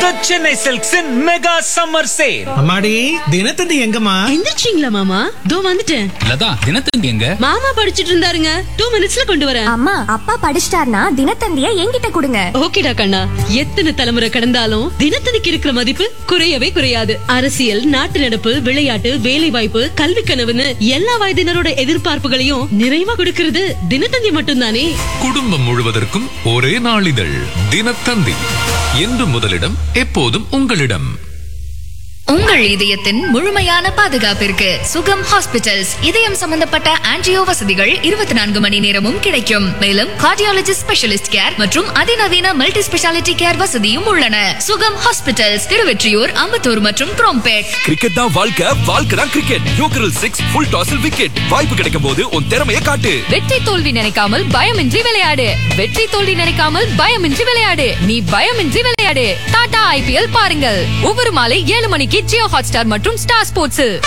The Chennai Silks in Mega Summer Sale. அம்மாடி தினத்தந்தி எங்கம்மா எந்திரிச்சிங்களா மாமா தோ வந்துட்டேன் லதா தினத்தந்தி எங்க மாமா படிச்சிட்டு இருந்தாருங்க டூ மினிட்ஸ்ல கொண்டு வரேன் அம்மா அப்பா படிச்சிட்டார்னா தினத்தந்திய என்கிட்ட கொடுங்க ஓகேடா கண்ணா எத்தனை தலைமுறை கடந்தாலும் தினத்தந்திக்கு இருக்கிற மதிப்பு குறையவே குறையாது அரசியல் நாட்டு நடப்பு விளையாட்டு வேலை வாய்ப்பு கல்வி கனவுன்னு எல்லா வயதினரோட எதிர்பார்ப்புகளையும் நிறைவா கொடுக்கிறது தினத்தந்தி மட்டும்தானே குடும்பம் முழுவதற்கும் ஒரே நாளிதழ் தினத்தந்தி என்று முதலிடம் எப்போதும் உங்களிடம் உங்கள் இதயத்தின் முழுமையான பாதுகாப்பிற்கு சுகம் ஹாஸ்பிட்டல்ஸ் இதயம் சம்பந்தப்பட்ட ஆன்ஜியோ வசதிகள் இருபத்தி நான்கு மணி நேரமும் கிடைக்கும் மேலும் கார்டியாலஜிஸ்ட் ஸ்பெஷலிஸ்ட் கேர் மற்றும் அதிநவீன மல்டி ஸ்பெஷாலிட்டி கேர் வசதியும் உள்ளன சுகம் ஹாஸ்பிட்டல்ஸ் திருவெற்றியூர் அம்பத்தூர் மற்றும் குரோம்பேட் கிரிக்கெட் தான் வாழ்க்கை வாழ்க்கை தான் கிரிக்கெட் யோக்கரல் சிக்ஸ் ஃபுல் டாஸில் விக்கெட் வாய்ப்பு கிடைக்கும் போது உன் திறமையை காட்டு வெற்றி தோல்வி நினைக்காமல் பயமின்றி விளையாடு வெற்றி தோல்வி நினைக்காமல் பயமின்றி விளையாடு நீ பயமின்றி விளையாடு டாடா ஐபிஎல் பாருங்கள் ஒவ்வொரு மாலை ஏழு மணிக்கு ஜியோ ஹாட்ஸ்டார் மற்றும் ஸ்டார் ஸ்போர்ட்ஸில்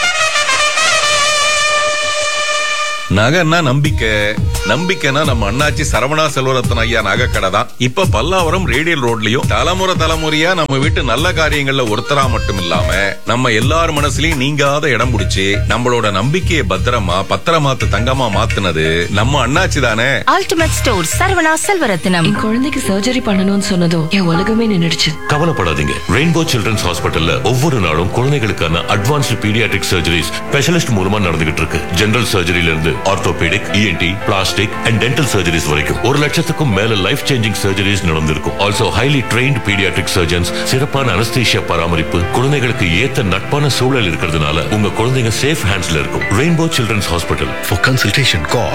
நகைன்னா நம்பிக்கை நம்பிக்கைனா நம்ம அண்ணாச்சி சரவணா செல்வரத்தன் ஐயா நகை கடை தான் இப்ப பல்லாவரம் ரேடியல் ரோட்லயும் தலைமுறை தலைமுறையா நம்ம வீட்டு நல்ல காரியங்கள்ல ஒருத்தரா மட்டும் இல்லாம நம்ம எல்லார் மனசுலயும் நீங்காத இடம் பிடிச்சி நம்மளோட நம்பிக்கையை பத்திரமா பத்திரமாத்து தங்கமா மாத்துனது நம்ம அண்ணாச்சி தானே அல்டிமேட் ஸ்டோர் சரவணா செல்வரத்னம் என் குழந்தைக்கு சர்ஜரி பண்ணணும்னு சொன்னதும் என் உலகமே நின்னுடுச்சு கவலைப்படாதீங்க ரெயின்போ சில்ட்ரன்ஸ் ஹாஸ்பிட்டல்ல ஒவ்வொரு நாளும் குழந்தைகளுக்கான அட்வான்ஸ்டு பீடியாட்ரிக் சர்ஜரிஸ் ஸ்பெஷலிஸ்ட் மூலமா நடந்துகிட்டு இருக்கு ஜெனரல் சர்ஜரியில இருந்து orthopaedic ENT plastic and dental surgeries வரைக்கும் ஒரு லட்சத்துக்கும் மேல லைஃப் சேஞ்சிங் சர்ஜரிஸ் நடந்திருக்கும் also highly trained paediatric surgeons சிறப்பான அனஸ்தீஷியா பராமரிப்பு குழந்தைகளுக்கு ஏத்த நட்பான சூழல் இருக்கிறதுனால உங்க குழந்தைங்க சேஃப் ஹேண்ட்ஸ்ல இருக்கும் rainbow children's hospital For consultation, call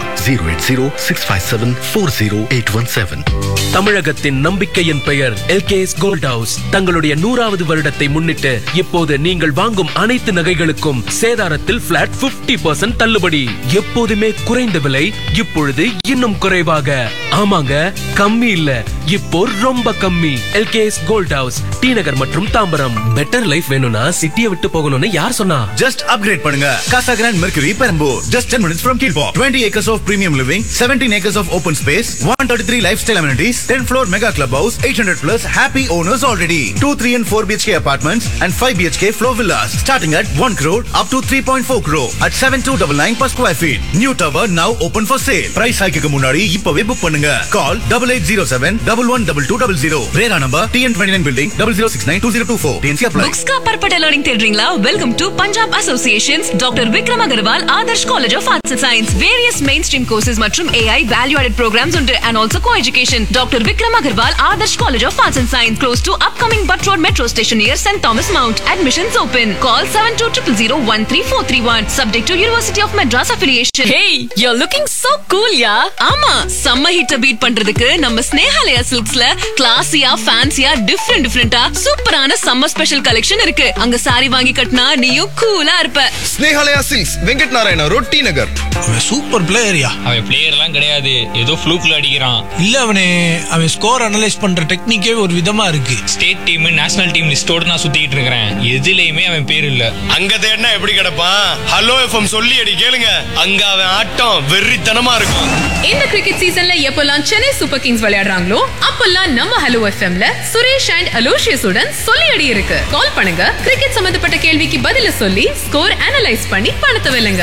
080-657-40817. தமிழகத்தின் நம்பிக்கையின் பெயர் எல்கேஎஸ் கோல்ட் ஹவுஸ் தங்களுடைய நூறாவது வருடத்தை முன்னிட்டு இப்போது நீங்கள் வாங்கும் அனைத்து நகைகளுக்கும் சேதாரத்தில் பிளாட் 50% தள்ளுபடி எப்போதுமே குறைந்த விலை இப்பொழுது இன்னும் குறைவாக ஆமாங்க கம்மி இல்ல இப்போ ரொம்ப கம்மி LKS gold house T Nagar மற்றும் தாம்பரம் பெட்டர் லைஃப் வேணும்னா சிட்டியை விட்டு போகணும்னு யார் சொன்னா Just upgrade பண்ணுங்க Casa Grand Mercury Perambur. Just 10 minutes from Kilpaw. 20 acres of premium living, 17 acres of open space, 133 lifestyle amenities, 10 floor mega clubhouse, 800 plus happy owners already. 2, 3 and 4 BHK apartments and 5 BHK floor villas starting at 1 crore up to 3.4 crore at 7299 per square feet. New tower now open for sale. Price hike க்கு முன்னாடி இப்பவே book பண்ணுங்க. Call 8807 112200. Rera number TN29 building 00692024. TNC apply. Books का परपटा learning தேடுறீங்களா welcome to Punjab associations doctor Vikram Agarwal Adarsh college of arts and science various mainstream courses மற்றும் AI value added programmes உண்டு and also coeducation doctor Vikram Agarwal Adarsh college of arts and science close to upcoming Butt road metro station near Saint Thomas Mount admissions open call seven two triple zero one three four three one subject to university of Madras affiliation hey you looking so cool yeah ஆமா சம்ம ஹிட்ட beat பண்றதுக்கு நம்ம Snehalaya சில்க்ஸ்ல கிளாசியா ஃபேன்சியா different டிஃப்ரெண்டா சூப்பரான summer special collection இருக்கு அங்க sorry வாங்கி கட்டினா நீயும் கூலா இருப்ப ஸ்னேகாலயா சில்க்ஸ் வெங்கட் நாராயண ரொட்டி நகர் அவன் சூப்பர் பிளேயர்யா அவன் பிளேயர்லாம் கிடையாது ஏதோ ஃப்ளூக்ல அடிக்கிறான் இல்ல அவனே அவன் ஸ்கோர் அனலைஸ் பண்ற டெக்னிக்கே ஒரு விதமா இருக்கு ஸ்டேட் டீம் நேஷனல் டீம் லிஸ்டோட நான் சுத்திட்டு இருக்கிறேன் எதுலயுமே அவன் பேர் இல்ல அங்க தேடினா எப்படி கிடப்பான் ஹலோ எஃப்எம் சொல்லி அடி கேளுங்க அங்க அவன் ஆட்டம் வெறித்தனமா இருக்கும் இந்த கிரிக்கெட் சீசன்ல எப்பெல்லாம் சென்னை சூப்பர் கிங்ஸ் விளையாடுறாங்களோ அப்பெல்லாம் நம்ம ஹலோ எஃப்எம்ல சுரேஷ் அண்ட் அலோஷியஸ் உடன் சொல்லி அடி இருக்கு கால் பண்ணுங்க கிரிக்கெட் சம்பந்தப்பட்ட கேள்விக்கு பதில சொல்லி ஸ்கோர் அனலைஸ் பண்ணி பணத்தை வெல்லுங்க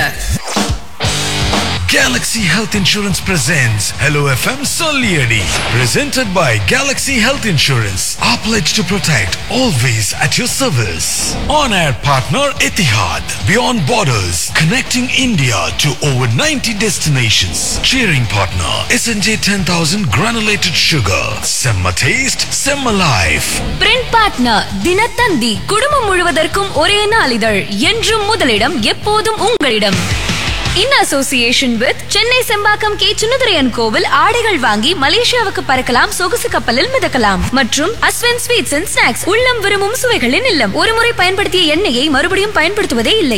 Galaxy Health Insurance presents Hello FM Solieri. Presented by Galaxy Health Insurance. Our pledge to protect, always at your service. On air partner Etihad. Beyond borders, connecting India to over 90 destinations. Cheering partner SNJ 10000 granulated sugar. Semma taste, Semma life. Print partner Dinathanthi குடும்பம் முழுவதற்கும் ஒரே நாளிதழ் என்றும் முதலிடம் எப்போதும் உங்களிடம் in association with Chennai Sembakkam K சுனதுரையன் கோவில் ஆடைகள் வாங்கி மலேசியாவுக்கு பறக்கலாம் சொகுசு கப்பலில் மிதக்கலாம் மற்றும் அஸ்வன் ஸ்வீட்ஸ் அண்ட் ஸ்நாக்ஸ் உள்ளம் விரும்பும் சுவைகளின் இல்லம் ஒருமுறை பயன்படுத்திய எண்ணெயை மறுபடியும் பயன்படுத்துவதே இல்லை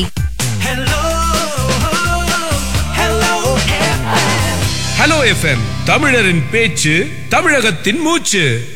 ஹலோ எஃப்எம் தமிழரின் பேச்சு தமிழகத்தின் மூச்சு